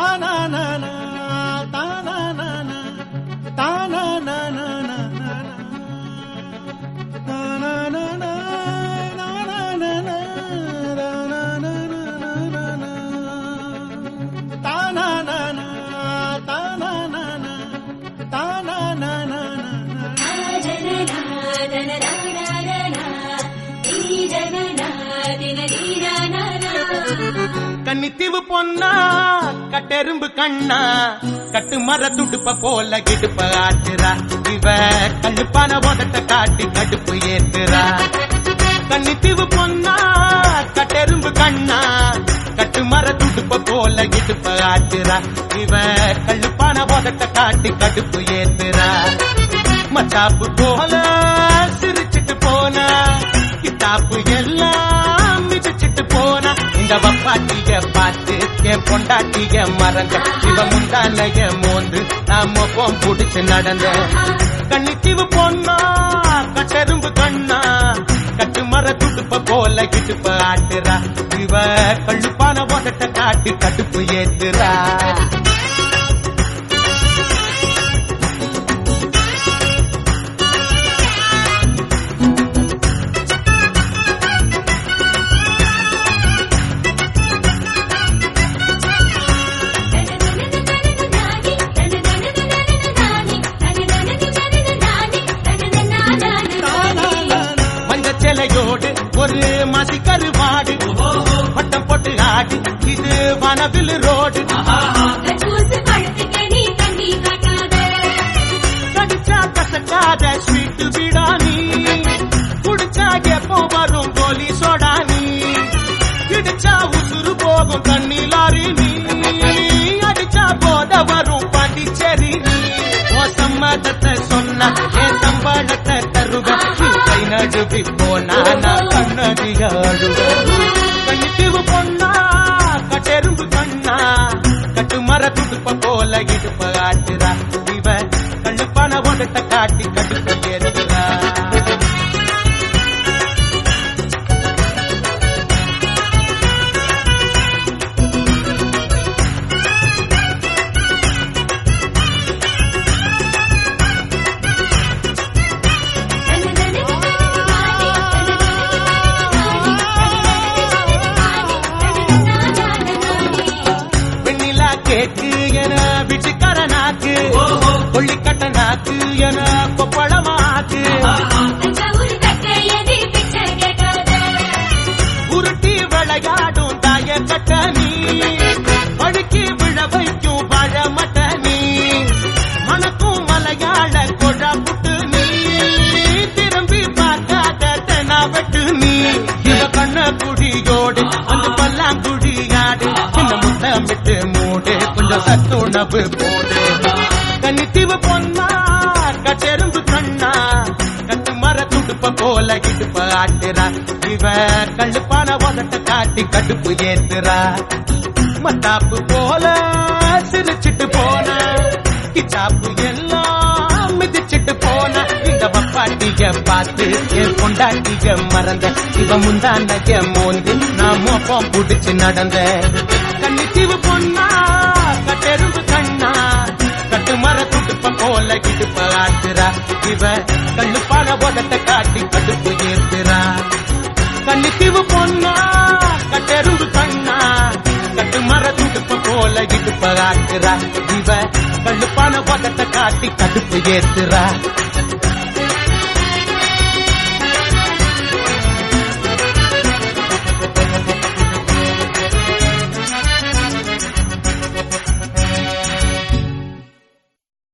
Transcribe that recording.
தானானானா, தானானானா, தானானானா, தானானானா, தானானானா, தானானானா, தானானானா, தானானானா, தானானானா. கன்னித்தீவு பொன்னா கட்டெரும்பு கண்ணா கட்டு மர துடுப்ப போல கிடுப்ப ஆட்டுறா இவ கழுப்பான உதட்ட காட்டி கடுப்பு ஏத்துறா கன்னித்தீவு பொன்னா கட்டெரும்பு கண்ணா கட்டு மர துடுப்ப போல கிடுப்ப ஆட்டுறா இவ கழுப்பான உதட்ட காட்டி கடுப்பு ஏத்துறா மச்சாப்பு போல சிரிச்சிட்டு போனா கிட்டாப்பு எல்லாம் மிதிச்சிட்டு போனா இந்த வப்பாட்டிய பார்த்து என் பொண்டாட்டிய மறந்த இவ முந்தானைய மோந்து நாம போம் புடிச்சு நடந்த கண்ணித்தீவு பொண்ணா கட்டெரும்பு கண்ணா கட்டு மர துடுப்ப போல கிட்டுப்ப ஆட்டுறா இவ கழுப்பான ஓட்டத்தை காட்டி கடுப்பு ஏத்துறா மஞ்ச சிலையோடு ஒரு மசி கருவாடு வட்டம் போட்டு ஆடு இது வனவில் ரோடு கடிச்சா கசக்காத ஸ்வீட்டு பிடானி குடிச்சா எப்போ வரும் கோலி சோடானி இடிச்சா உசுறு போகும் தண்ணி லாரி நீ அடிச்சா போத வரும் பாண்டிச்சேரி நீ ஓ சம்மதத்தை சொன்ன என் சம்பளத்தை தருவ நீ கை நடுவி போனா நான் கண்ணடிய அழுவ கண்ணித்தீவு பொண்ணா கட்டெரும்பு கண்ணா கட்டு மர துடுப்ப போல இடுப்ப ஆட்டுறா இவ கண்ணுப்பான ஓட்டத்தை காட்டி கடுப்பு ஏறுகிறா வெண்ணிலா கேக்கு என விட்டுக்கர நாக்கு கொள்ளிக்கட்ட நாக்கு என கொப்பளமாக்கு உருட்டி விளையாடும் தாய கட்ட நீ படுக்கி விழ வைக்கும் பழமட்ட நீ மணக்கும் மலையாள கொழ புட்டு நீ திரும்பி பார்க்காத தெனா வெட்டு நீ இவ கண்ண குடியோடு வந்து பல்லாங்குடியாடு சின்ன முத்தமிட்டு மூடு கொஞ்சம் சத்துணவு போடு கன்னித்தீவு பொன்னா கட்டெரும்பு கண்ணா கட்டு மர துடுப்ப போல இடுப்ப ஆட்டுறா இவ கழுப்பான உதட்ட காட்டி கடுப்பு ஏத்துறா மத்தாப்பு போல சிரிச்சிட்டு போன கிச்சாப்பு எல்லாம் மிதிச்சிட்டு போன இந்த வப்பாட்டிய பார்த்து என் பொண்டாட்டிய மறந்த இவ முந்தாண்டைய மோந்து நான் மோப்பம் புடிச்சு நடந்த கன்னித்தீவு பொண்ணா கட்டெரும்பு கண்ணா கட்டு மர துடுப்ப போல கிடுப்ப ஆட்டுறா இவ கண்ணுப்பான உதட்ட காட்டி கடுப்பு ஏத்துறா கன்னித்தீவு பொண்ணா கட்டெரும்பு கண்ணா கட்டு மர துடுப்ப போல இடுப்ப ஆட்டுறா இவ கண்ணுப்பான உதட்ட காட்டி கடுப்பு ஏத்துறா